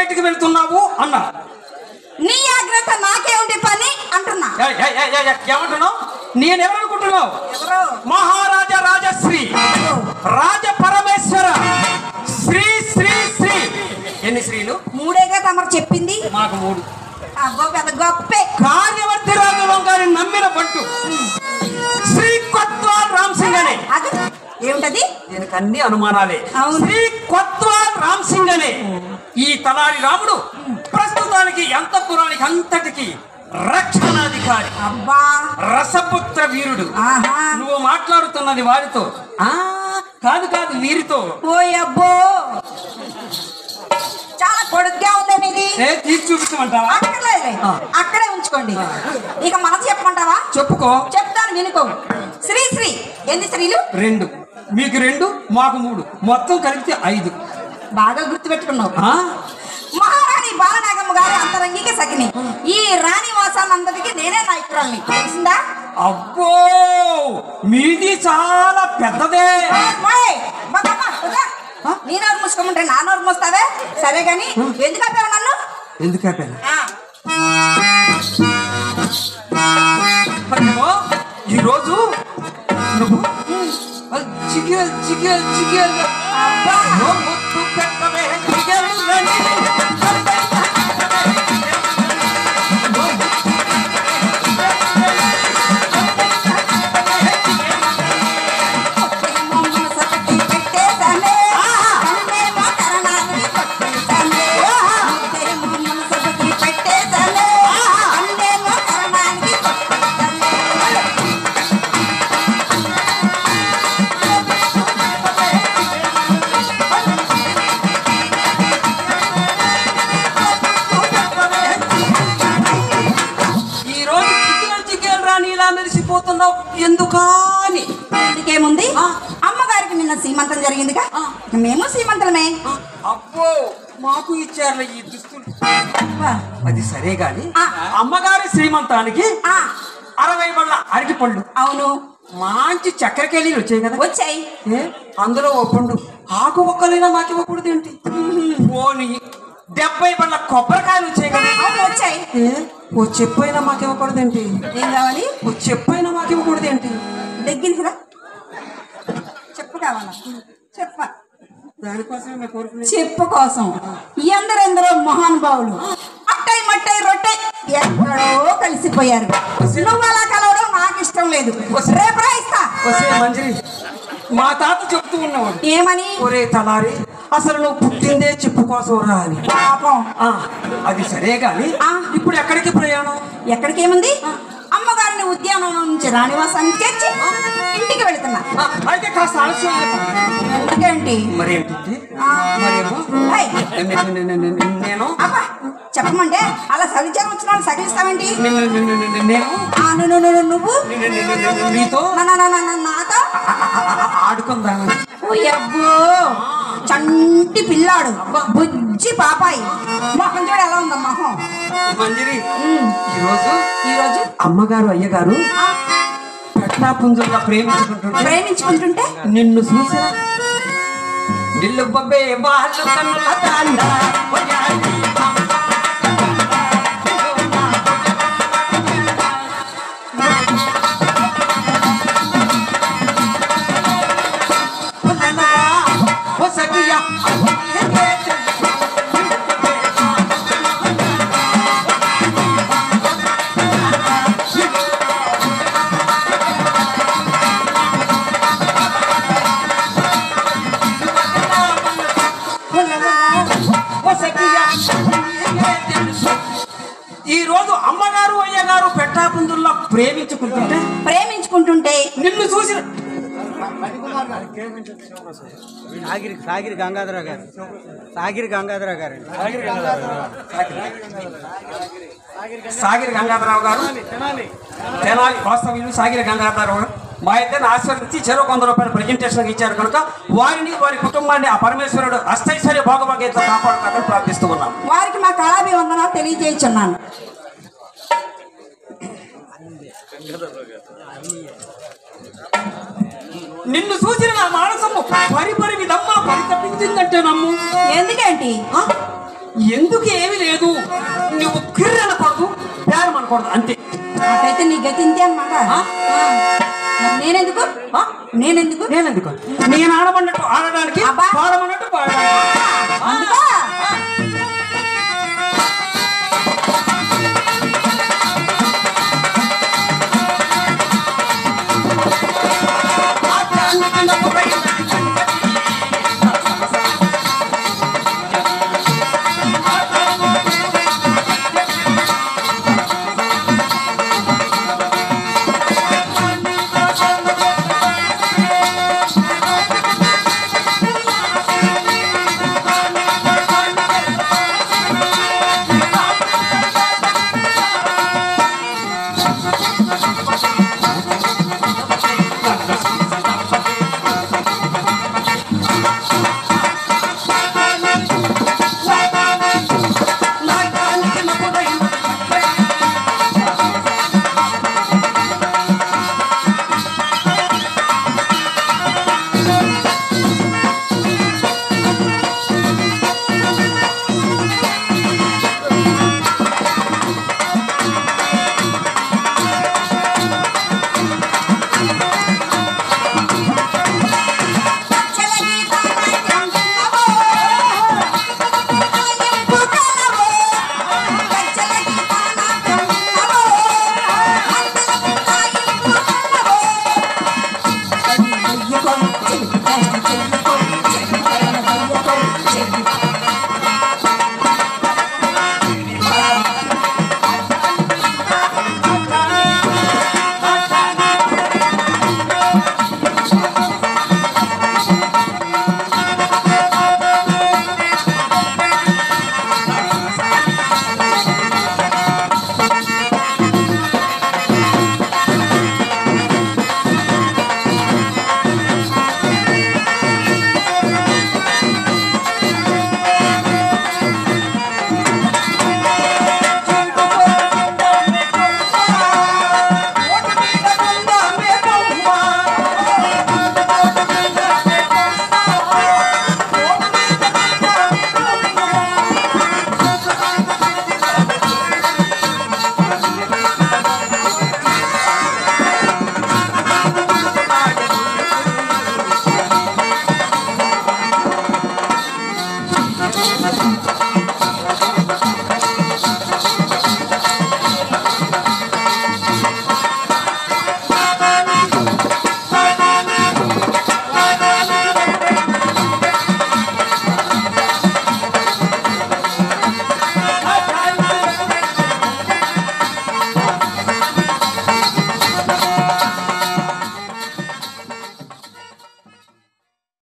బయటికి వెళ్తున్నావు అన్నా నీ ఆగ్రత నాకేమిటి పని అంటున్నా ఏయ్, ఏయ్, ఏయ్, ఏయ్, ఏమంటున్నావు నేనెవరనుకుంటున్నావు ఎవరు మహారాజా రాజశ్రీ రాజ పరమేశ్వర శ్రీ శ్రీ శ్రీ ఎన్ని శ్రీలు మూడేగా తమరు చెప్పింది మాకు మూడు అబ్బో పెద్ద గొప్పే కార్యవర్తి రాజులో గారి నమ్మిన బంటు శ్రీ కొత్వాల్ రామ్ సింగ్ అనే అది ఏమిటది దీనికి అన్ని అనుమానాలే అవును. శ్రీ కొత్వాల్ రామ్ సింగ్ అనే ఈ తలారి రాముడు ప్రస్తుతానికి అంతఃపురానికి అంతటికి రక్షణాధికారి అబ్బా రసపుత్ర వీరుడు ఆహా నువ్వు మాట్లాడుతున్నది వారితో ఆ కాదు కాదు వీరితో ఓ అబ్బో చాలా పొడుగ్గా ఉందండి ఇది ఏ తీసి చూపించమంటావా అక్కర్లేదు ఆ. అక్కడే ఉంచుకోండి ఇక మనసు చెప్పమంటావా చెప్పుకో చెప్తాను వినుకో శ్రీ శ్రీ ఎన్ని స్త్రీలు రెండు మీకు రెండు మాకు మూడు మొత్తం కలిపితే ఐదు బాగా గుర్తుపెట్టుకున్నావు ఆ? మహారాణి బాలనాగమ్మ గారి అంతరంగిక సఖిని ఈ రాణి వాసాలందరికీ నేనే నాయకురాల్ని తెలిసిందా అబ్బో మీది చాలా పెద్దదే ఓయ్, బాబమ్మ, వద్దా? నీ నోరు మూసుకోమంటే నా నోరు మూస్తావే సరే గాని ఎందుకు ఆపావు నన్ను ఎందుకు ఆపాను? ఆ, అయ్యో, ఈరోజు నువ్వు చికెన్ చికెన్ చికెన్ అబ్బా. ముద్దు పెట్టవే చికెన్ రండి. మమ్మల్ని సపటి పెట్టేశానే. కన్నేమో కరణాన్ని కొట్టేశానే. ముద్దే మమ్మల్ని సపటి పెట్టేశానే. కన్నేమో కరణానికి కొట్టేశానే. ఈ రోజు చికెన్ చికెన్ రాని ఇలా మెరిసిపోతున్నావు ఎందుకని ఇందుకేముంది అమ్మగారికి నిన్న సీమంతం జరిగిందిగా ఇక మేము సీమంతలమే అబ్బో మాకు ఇచ్చారు ఈ దుస్తులు అబ్బా. అది సరే గాని ఆ. అమ్మగారి శ్రీమంతానికి ఆ, అరవై బళ్ళ అరటి పళ్ళు అవును మంచి చక్కెరకెళ్ళి వచ్చాయి కదా వచ్చాయి ఏ అందులో ఓ పండు ఆకు ఒక్కలైనా మాకు ఇవ్వకూడదు ఏంటి పోని డెబ్బై బళ్ళ కొబ్బరికాయలు వచ్చాయి కదా అవును వచ్చాయి ఏ ఓ చెప్పైనా మాకు ఇవ్వకూడదు ఏంటి ఏం కావాలి ఓ చెప్పైనా మాకు ఇవ్వకూడదు ఏంటి దగ్గరికి రా చెప్పు కావాలా చెప్ప దానికోసమే మేము కోరుకునేది చెప్పు కోసం ఎందరెందరో మహానుభావులు అట్టై మట్టై రొట్టె ఎక్కడో కలిసిపోయారు నువ్వు అలా కలవడం నాకు ఇష్టం లేదు రేపు రాయిస్తా వస్తే మంజరి మా తాత చెప్తూ ఉన్నవాడు ఏమని ఒరే తలారి అసలు నువ్వు పుట్టిందే చెప్పుకోసోరా అని పాపం ఆ, అది సరే గాని ఆ. ఇప్పుడు ఎక్కడికి ప్రయాణం ఎక్కడికేముంది అమ్మగారిని ఉద్యానవనం నుంచి రాణివాసానికి చేర్చి ఇంటికి వెళుతున్నా ఆ, అయితే కాస్త ఆలస్యం అయిపోయింది. ఎందుకేంటి మరేంటి ఆ. మరేమో ఏయ్, నే- నే- నే- నే- నేను అబ్బా చెప్పమంటే అలా సవిచారం వచ్చిన వాళ్ళు సగిస్తావేంటి నే- నే- నే- నే- నే- నేను ఆ, ను- ను- ను- నువ్వు నే- నే- నే- నే- నే- నీతో నా- నా- నా- నా- నా- నాతో ఆ- ఆ- ఆ- ఆ- ఆడుకుందామని అబ్బో చంటి పిల్లాడు బుజ్జి పాపాయి మొహం చూడు ఎలా ఉందా మొహం మంజరి ఉమ్, ఈరోజు ఈరోజు అమ్మగారు అయ్యగారు ఆ, పెట్టా పుంజుల్లా ప్రేమించుకుంటుంటే ప్రేమించుకుంటుంటే నిన్ను చూసిన నిల్లు బొబ్బే వాళ్ళు కన్నుల తాండ ఒయాలి అమ్మ. ఉన్ననగా ఒసగియ ఈ రోజు అమ్మగారు అయ్యగారు పెట్టాపుందుల్లో ప్రేమించుకుంటుంటే ప్రేమించుకుంటుంటే నిన్ను చూసిన సాగిరి సాగిరి గంగాధర గారు సాగిరి గంగాధర గారు సాగిరి గంగాధరరావు గారు తెనాలి వాస్తవ్యులు సాగిరి గంగాధరరావు గారు మా ఇద్దరిని ఆశీర్వదించి చెరో వంద రూపాయలు ప్రజెంటేషన్ ఇచ్చారు కనుక వారిని వారి కుటుంబాన్ని ఆ పరమేశ్వరుడు అష్టైశ్వర్య భోగభాగ్యంతో కాపాడుతారని ప్రార్థిస్తూ ఉన్నాం వారికి మా కళాభివందనాలు తెలియజేయుచున్నాను నిన్ను చూసిన నా మానసము పరి పరి విధమ్మా పరితపించిందంటే నమ్ము ఎందుకేంటి ఆ? ఎందుకు ఏమీ లేదు నువ్వు కిర్ర అనకూడదు పేరం అనకూడదు అంతే నాకైతే నీ గతి ఇంతే అన్నమాట ఆ? ఆ. మరి నేనెందుకు ఆ? నేనెందుకు నేనెందుకు నేను ఆడమన్నట్టు ఆడడానికి అబ్బా. పాడమన్నట్టు పాడడానికి ఆ,